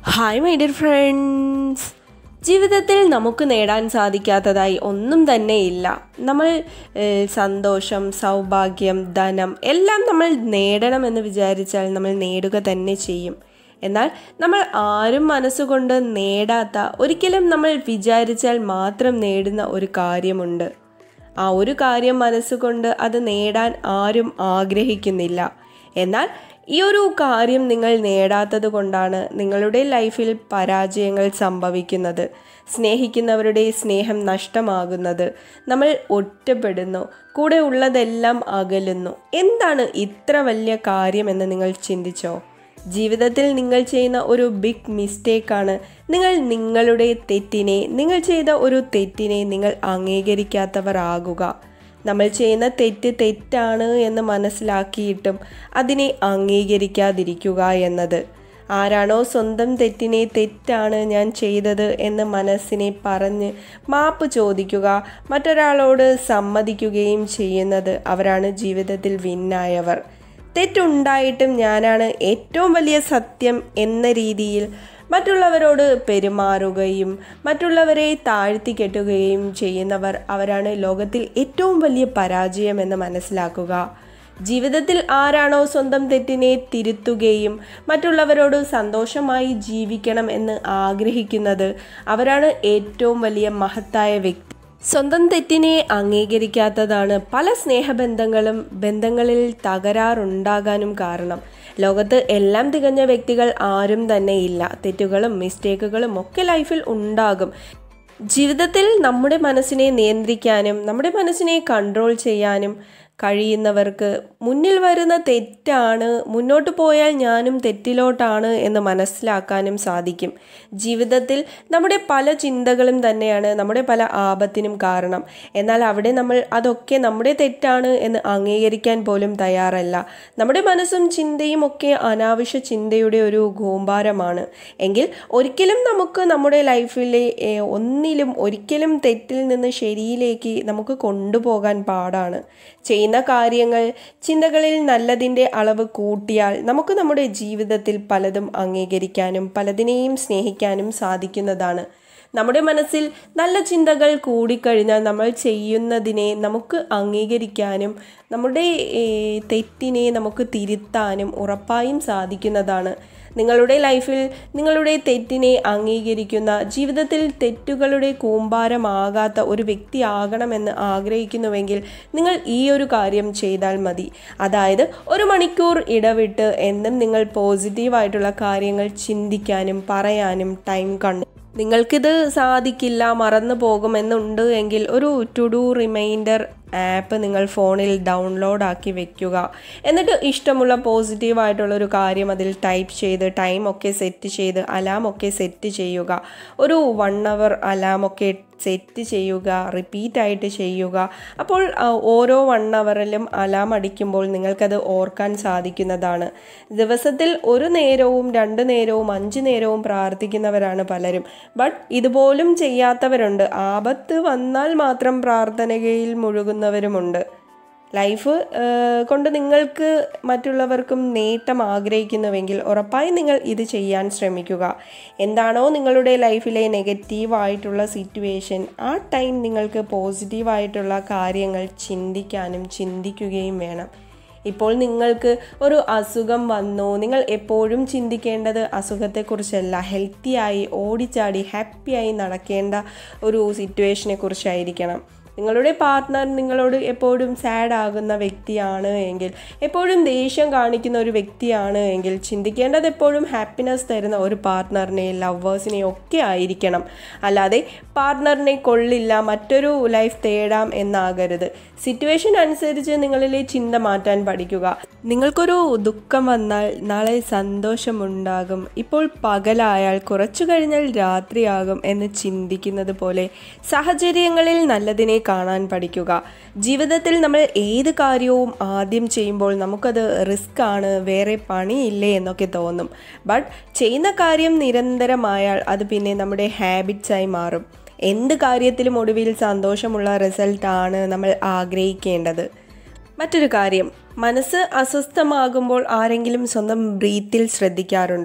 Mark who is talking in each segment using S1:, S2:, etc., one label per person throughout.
S1: hi my dear friends ജീവിതത്തിൽ നമുക്ക് നേടാൻ സാധിക്കാത്തതായി ഒന്നും തന്നെ ഇല്ല നമ്മൾ ഏഹ്, സന്തോഷം സൗഭാഗ്യം ധനം എല്ലാം നമ്മൾ നേടണമെന്ന് വിചാരിച്ചാൽ നമ്മൾ നേടുക തന്നെ ചെയ്യും എന്നാൽ നമ്മൾ ആരും മനസ്സുകൊണ്ട് നേടാത്ത ഒരിക്കലും നമ്മൾ വിചാരിച്ചാൽ മാത്രം നേടുന്ന ഒരു കാര്യമുണ്ട് ആ ഒരു കാര്യം മനസ്സുകൊണ്ട് അത് നേടാൻ ആരും ആഗ്രഹിക്കുന്നില്ല എന്നാൽ ഈ ഒരു കാര്യം നിങ്ങൾ നേടാത്തത് കൊണ്ടാണ് നിങ്ങളുടെ ലൈഫിൽ പരാജയങ്ങൾ സംഭവിക്കുന്നത് സ്നേഹിക്കുന്നവരുടെ സ്നേഹം നഷ്ടമാകുന്നത് നമ്മൾ ഒറ്റപ്പെടുന്നു കൂടെ ഉള്ളതെല്ലാം അകലുന്നു എന്താണ് ഇത്ര വലിയ കാര്യമെന്ന് നിങ്ങൾ ചിന്തിച്ചോ ജീവിതത്തിൽ നിങ്ങൾ ചെയ്യുന്ന ഒരു ബിഗ് മിസ്റ്റേക്കാണ് നിങ്ങൾ നിങ്ങളുടെ തെറ്റിനെ നിങ്ങൾ ചെയ്ത ഒരു തെറ്റിനെ നിങ്ങൾ അംഗീകരിക്കാത്തവർ ആകുക നമ്മൾ ചെയ്യുന്ന തെറ്റ് തെറ്റാണ് എന്ന് മനസ്സിലാക്കിയിട്ടും അതിനെ അംഗീകരിക്കാതിരിക്കുക എന്നത് ആരാണോ സ്വന്തം തെറ്റിനെ തെറ്റാണ് ഞാൻ ചെയ്തത് എന്ന് മനസ്സിനെ പറഞ്ഞ് മാപ്പ് ചോദിക്കുക മറ്റൊരാളോട് സമ്മതിക്കുകയും ചെയ്യുന്നത് അവരാണ് ജീവിതത്തിൽ വിന്നായവർ തെറ്റുണ്ടായിട്ടും ഞാനാണ് ഏറ്റവും വലിയ സത്യം എന്ന രീതിയിൽ മറ്റുള്ളവരോട് പെരുമാറുകയും മറ്റുള്ളവരെ താഴ്ത്തി കെട്ടുകയും ചെയ്യുന്നവർ അവരാണ് ലോകത്തിൽ ഏറ്റവും വലിയ പരാജയം എന്ന് മനസ്സിലാക്കുക ജീവിതത്തിൽ ആരാണോ സ്വന്തം തെറ്റിനെ തിരുത്തുകയും മറ്റുള്ളവരോട് സന്തോഷമായി ജീവിക്കണം എന്ന് ആഗ്രഹിക്കുന്നത് അവരാണ് ഏറ്റവും വലിയ മഹത്തായ വ്യക്തി സ്വന്തം തെറ്റിനെ അംഗീകരിക്കാത്തതാണ് പല സ്നേഹബന്ധങ്ങളും ബന്ധങ്ങളിൽ തകരാറുണ്ടാകാനും കാരണം ലോകത്ത് എല്ലാം തികഞ്ഞ വ്യക്തികൾ ആരും തന്നെ ഇല്ല തെറ്റുകളും മിസ്റ്റേക്കുകളും ഒക്കെ ലൈഫിൽ ഉണ്ടാകും ജീവിതത്തിൽ നമ്മുടെ മനസ്സിനെ നിയന്ത്രിക്കാനും നമ്മുടെ മനസ്സിനെ കൺട്രോൾ ചെയ്യാനും കഴിയുന്നവർക്ക് മുന്നിൽ വരുന്ന തെറ്റാണ് മുന്നോട്ട് പോയാൽ ഞാനും തെറ്റിലോട്ടാണ് എന്ന് മനസ്സിലാക്കാനും സാധിക്കും ജീവിതത്തിൽ നമ്മുടെ പല ചിന്തകളും തന്നെയാണ് നമ്മുടെ പല ആപത്തിനും കാരണം എന്നാൽ അവിടെ നമ്മൾ അതൊക്കെ നമ്മുടെ തെറ്റാണ് എന്ന് അംഗീകരിക്കാൻ പോലും തയ്യാറല്ല നമ്മുടെ മനസ്സും ചിന്തയും ഒക്കെ അനാവശ്യ ചിന്തയുടെ ഒരു കൂമ്പാരമാണ് എങ്കിൽ ഒരിക്കലും നമുക്ക് നമ്മുടെ ലൈഫിലെ ഏ, ഒന്നിലും ഒരിക്കലും തെറ്റിൽ നിന്ന് ശരിയിലേക്ക് നമുക്ക് കൊണ്ടുപോകാൻ പാടാണ് ചെയ്യുന്ന കാര്യങ്ങൾ ചിന്തകളിൽ നല്ലതിൻ്റെ അളവ് കൂട്ടിയാൽ നമുക്ക് നമ്മുടെ ജീവിതത്തിൽ പലതും അംഗീകരിക്കാനും പലതിനെയും സ്നേഹിക്കാനും സാധിക്കുന്നതാണ് നമ്മുടെ മനസ്സിൽ നല്ല ചിന്തകൾ കൂടിക്കഴിഞ്ഞാൽ നമ്മൾ ചെയ്യുന്നതിനെ നമുക്ക് അംഗീകരിക്കാനും നമ്മുടെ ഏ, തെറ്റിനെ നമുക്ക് തിരുത്താനും ഉറപ്പായും സാധിക്കുന്നതാണ് നിങ്ങളുടെ ലൈഫിൽ നിങ്ങളുടെ തെറ്റിനെ അംഗീകരിക്കുന്ന ജീവിതത്തിൽ തെറ്റുകളുടെ കൂമ്പാരമാകാത്ത ഒരു വ്യക്തിയാകണമെന്ന് ആഗ്രഹിക്കുന്നുവെങ്കിൽ നിങ്ങൾ ഈ ഒരു കാര്യം ചെയ്താൽ മതി അതായത് ഒരു മണിക്കൂർ ഇടവിട്ട് എന്നും നിങ്ങൾ പോസിറ്റീവായിട്ടുള്ള കാര്യങ്ങൾ ചിന്തിക്കാനും പറയാനും ടൈം കണ്ടു നിങ്ങൾക്കിത് സാധിക്കില്ല മറന്നു പോകുമെന്നുണ്ട് എങ്കിൽ ഒരു ടു ഡു റിമൈൻഡർ ആപ്പ് നിങ്ങൾ ഫോണിൽ ഡൗൺലോഡ് ആക്കി വെക്കുക എന്നിട്ട് ഇഷ്ടമുള്ള പോസിറ്റീവായിട്ടുള്ള ഒരു കാര്യം അതിൽ ടൈപ്പ് ചെയ്ത് ടൈം ഒക്കെ സെറ്റ് ചെയ്ത് അലാം ഒക്കെ സെറ്റ് ചെയ്യുക ഒരു വൺ അവർ അലാം ഒക്കെ സെറ്റ് ചെയ്യുക റിപ്പീറ്റ് ആയിട്ട് ചെയ്യുക അപ്പോൾ ആ, ഓരോ വൺ അവറിലും അലാം അടിക്കുമ്പോൾ നിങ്ങൾക്കത് ഓർക്കാൻ സാധിക്കുന്നതാണ് ദിവസത്തിൽ ഒരു നേരവും രണ്ട് നേരവും അഞ്ച് നേരവും പ്രാർത്ഥിക്കുന്നവരാണ് പലരും ബട്ട് ഇതുപോലും ചെയ്യാത്തവരുണ്ട് ആപത്ത് വന്നാൽ മാത്രം പ്രാർത്ഥനയിൽ മുഴുകുന്നവരുമുണ്ട് ലൈഫ് ഏഹ്, കൊണ്ട് നിങ്ങൾക്ക് മറ്റുള്ളവർക്കും നേട്ടം ആഗ്രഹിക്കുന്നുവെങ്കിൽ ഉറപ്പായും നിങ്ങൾ ഇത് ചെയ്യാൻ ശ്രമിക്കുക എന്താണോ നിങ്ങളുടെ ലൈഫിലെ നെഗറ്റീവായിട്ടുള്ള സിറ്റുവേഷൻ ആ ടൈം നിങ്ങൾക്ക് പോസിറ്റീവായിട്ടുള്ള കാര്യങ്ങൾ ചിന്തിക്കാനും ചിന്തിക്കുകയും വേണം ഇപ്പോൾ നിങ്ങൾക്ക് ഒരു അസുഖം വന്നു നിങ്ങൾ എപ്പോഴും ചിന്തിക്കേണ്ടത് അസുഖത്തെക്കുറിച്ചല്ല ഹെൽത്തിയായി ഓടിച്ചാടി ഹാപ്പിയായി നടക്കേണ്ട ഒരു സിറ്റുവേഷനെ കുറിച്ചായിരിക്കണം നിങ്ങളുടെ പാർട്ട്ണർ നിങ്ങളോട് എപ്പോഴും സാഡ് ആകുന്ന വ്യക്തിയാണ് എങ്കിൽ എപ്പോഴും ദേഷ്യം കാണിക്കുന്ന ഒരു വ്യക്തിയാണ് എങ്കിൽ ചിന്തിക്കേണ്ടത് എപ്പോഴും ഹാപ്പിനെസ് തരുന്ന ഒരു പാർട്ട്ണറിനെ ലവേഴ്സിനെ ഒക്കെ ആയിരിക്കണം അല്ലാതെ പാർട്ട്ണറിനെ കൊള്ളില്ല മറ്റൊരു ലൈഫ് തേടാം എന്നാകരുത് സിറ്റുവേഷൻ അനുസരിച്ച് നിങ്ങളിലെ ചിന്ത മാറ്റാൻ പഠിക്കുക നിങ്ങൾക്കൊരു ദുഃഖം വന്നാൽ നാളെ സന്തോഷമുണ്ടാകും ഇപ്പോൾ പകലായാൽ കുറച്ചു കഴിഞ്ഞാൽ രാത്രിയാകും എന്ന് ചിന്തിക്കുന്നത് പോലെ സാഹചര്യങ്ങളിൽ നല്ലതിനെ കാണാൻ പഠിക്കുക ജീവിതത്തിൽ നമ്മൾ ഏത് കാര്യവും ആദ്യം ചെയ്യുമ്പോൾ നമുക്കത് റിസ്ക് ആണ് വേറെ പണിയില്ലേ എന്നൊക്കെ തോന്നും ബട്ട് ചെയ്യുന്ന കാര്യം നിരന്തരമായാൽ അത് പിന്നെ നമ്മുടെ ഹാബിറ്റ്സായി മാറും എന്ത് കാര്യത്തിലും ഒടുവിൽ സന്തോഷമുള്ള റിസൾട്ടാണ് നമ്മൾ ആഗ്രഹിക്കേണ്ടത് മറ്റൊരു കാര്യം മനസ്സ് അസ്വസ്ഥമാകുമ്പോൾ ആരെങ്കിലും സ്വന്തം ബ്രീത്തിൽ ശ്രദ്ധിക്കാറുണ്ടോ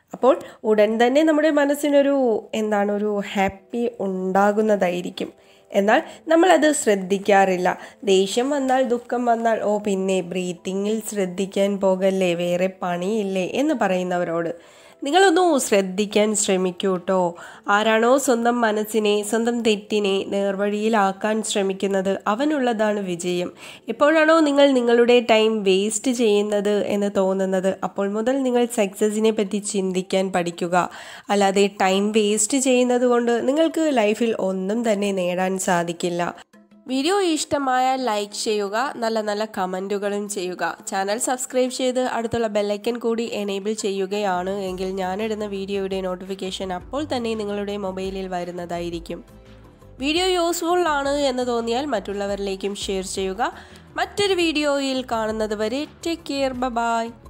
S1: അപ്പോൾ ഉടൻ തന്നെ നമ്മുടെ മനസ്സിനൊരു എന്താണ് ഒരു ഹാപ്പി ഉണ്ടാകുന്നതായിരിക്കും എന്നാൽ നമ്മളത് ശ്രദ്ധിക്കാറില്ല ദേഷ്യം വന്നാൽ ദുഃഖം വന്നാൽ ഓ പിന്നെ ബ്രീത്തിങ്ങിൽ ശ്രദ്ധിക്കാൻ പോകല്ലേ വേറെ പണിയില്ലേ എന്ന് പറയുന്നവരോട് നിങ്ങളൊന്ന് ശ്രദ്ധിക്കാൻ ശ്രമിക്കൂ കേട്ടോ ആരാണോ സ്വന്തം മനസ്സിനെ സ്വന്തം തെറ്റിനെ നേർവഴിയിലാക്കാൻ ശ്രമിക്കുന്നത് അവനുള്ളതാണ് വിജയം എപ്പോഴാണോ നിങ്ങൾ നിങ്ങളുടെ ടൈം വേസ്റ്റ് ചെയ്യുന്നത് എന്ന് തോന്നുന്നത് അപ്പോൾ മുതൽ നിങ്ങൾ സക്സസിനെ പറ്റി ചിന്തിക്കാൻ പഠിക്കുക അല്ലാതെ ടൈം വേസ്റ്റ് ചെയ്യുന്നത് കൊണ്ട് നിങ്ങൾക്ക് ലൈഫിൽ ഒന്നും തന്നെ നേടാൻ സാധിക്കില്ല വീഡിയോ ഇഷ്ടമായാൽ ലൈക്ക് ചെയ്യുക നല്ല നല്ല കമൻറ്റുകളും ചെയ്യുക ചാനൽ സബ്സ്ക്രൈബ് ചെയ്ത് അടുത്തുള്ള ബെല്ലൈക്കൻ കൂടി എനേബിൾ ചെയ്യുകയാണ് എങ്കിൽ ഞാനിടുന്ന വീഡിയോയുടെ നോട്ടിഫിക്കേഷൻ അപ്പോൾ തന്നെ നിങ്ങളുടെ മൊബൈലിൽ വരുന്നതായിരിക്കും വീഡിയോ യൂസ്ഫുൾ ആണ് എന്ന് തോന്നിയാൽ മറ്റുള്ളവരിലേക്കും ഷെയർ ചെയ്യുക മറ്റൊരു വീഡിയോയിൽ കാണുന്നത് വരെ ടേക്ക് കെയർ ബൈ